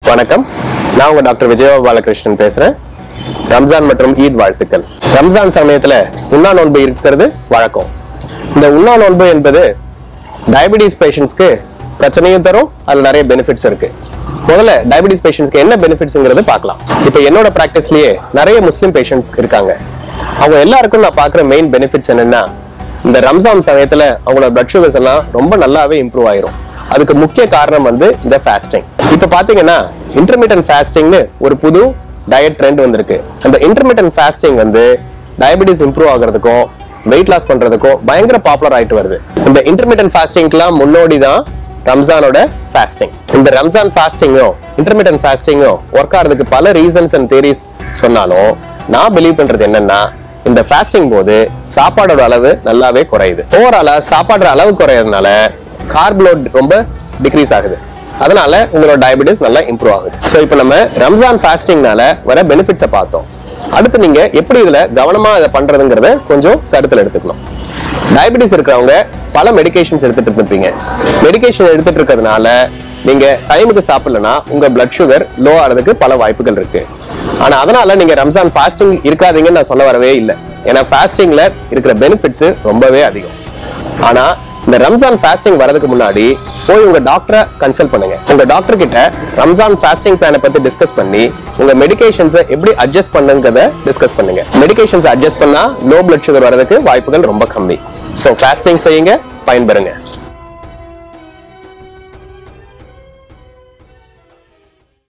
வணக்கம் நான் உங்க டாக்டர் விஜயபா பாலகிருஷ்ணன் பேசுறேன் ரம்ஜான் மற்றும் ஈத் வாழ்த்துக்கள் ரம்ஜான் சமயத்துல உண்ணா நோன்பு இருக்கிறது வழக்கம் இந்த உண்ணா நோன்பு என்பது டயபிட்டிஸ் பேஷண்ட்ஸ்க்கு பிரச்சனையும் தரும் அதுல நிறைய பெனிஃபிட்ஸ் இருக்கு முதல்ல டயபிட்டிஸ் பேஷண்ட்ஸ்க்கு என்ன பெனிஃபிட்ஸ்ங்கிறது பார்க்கலாம் இப்போ என்னோட ப்ராக்டிஸ்லயே நிறைய முஸ்லீம் பேஷண்ட்ஸ் இருக்காங்க அவங்க எல்லாருக்கும் நான் பார்க்குற மெயின் பெனிஃபிட்ஸ் என்னன்னா இந்த ரம்ஜான் சமயத்துல அவங்களோட பிளட் சுகர்ஸ் எல்லாம் ரொம்ப நல்லாவே இம்ப்ரூவ் ஆயிரும் அதுக்கு முக்கிய காரணம் வந்து இந்த ஃபாஸ்டிங் இப்போ பாத்தீங்கன்னா இன்டர்மீடியன்ட் ஃபாஸ்டிங்னு ஒரு புது டயட் ட்ரெண்ட் வந்திருக்கு அந்த இன்டர்மீடியன்ட் ஃபாஸ்டிங் வந்து டயபிட்டிஸ் இம்ப்ரூவ் ஆகிறதுக்கும் வெயிட் லாஸ் பண்றதுக்கும் பயங்கர பாப்புலர் ஆயிட்டு வருது இந்த இன்டர்மீடியன்ட் ஃபாஸ்டிங்க்குலாம் முன்னோடி தான் ரம்ஜானோட ஃபாஸ்டிங் இந்த ரம்ஜான் ஃபாஸ்டிங்கும் இன்டர்மீடியன்ட் ஃபாஸ்டிங்கும் ஒர்க் ஆகிறதுக்கு பல ரீசன்ஸ் அண்ட் தேரிஸ் சொன்னாலும் நான் பிலீவ் பண்றது என்னன்னா இந்த ஃபாஸ்டிங் போது சாப்பாடோட அளவு நல்லாவே குறையுது ஓவராலா சாப்பாடுற அளவு குறையறதுனால கார்ப் லோட் ரொம்ப டிக்ரீஸ் ஆகுது அதனால உங்களோட டயபிட்டிஸ் நல்லா இம்ப்ரூவ் ஆகுது ஸோ இப்போ நம்ம ரம்ஜான் ஃபாஸ்டிங்னால வர பெனிஃபிட்ஸை பார்த்தோம் அடுத்து நீங்க எப்படி இதுல கவனமா இதை பண்றதுங்கிறத கொஞ்சம் கருத்தில் எடுத்துக்கணும் டயபிட்டிஸ் இருக்கிறவங்க பல மெடிகேஷன்ஸ் எடுத்துட்டு இருப்பீங்க மெடிகேஷன் எடுத்துட்டு இருக்கிறதுனால நீங்க டைமுக்கு சாப்பிடலனா உங்க பிளட் சுகர் லோ ஆகிறதுக்கு பல வாய்ப்புகள் இருக்கு ஆனா அதனால நீங்க ரம்ஜான் ஃபாஸ்டிங் இருக்காதீங்கன்னு நான் சொல்ல வரவே இல்லை ஏன்னா ஃபாஸ்டிங்ல இருக்கிற பெனிஃபிட்ஸ் ரொம்பவே அதிகம் ஆனா இந்த ரம்ஜான் ஃபாஸ்டிங் வரதுக்கு முன்னாடி போய் உங்க டாக்டரை கன்சல்ட் பண்ணுங்க உங்க டாக்டர் கிட்ட ரம்ஜான் ஃபாஸ்டிங் பிளானை பத்தி டிஸ்கஸ் பண்ணி உங்க மெடிகேஷன்ஸை எப்படி அட்ஜஸ்ட் பண்ணுங்கிறத டிஸ்கஸ் பண்ணுங்க மெடிகேஷன்ஸ் அட்ஜஸ்ட் பண்ணா லோ பிளட் சுகர் வரதுக்கு வாய்ப்புகள் ரொம்ப கம்மி ஸோ ஃபாஸ்டிங் செய்யுங்க பயன்பெறுங்க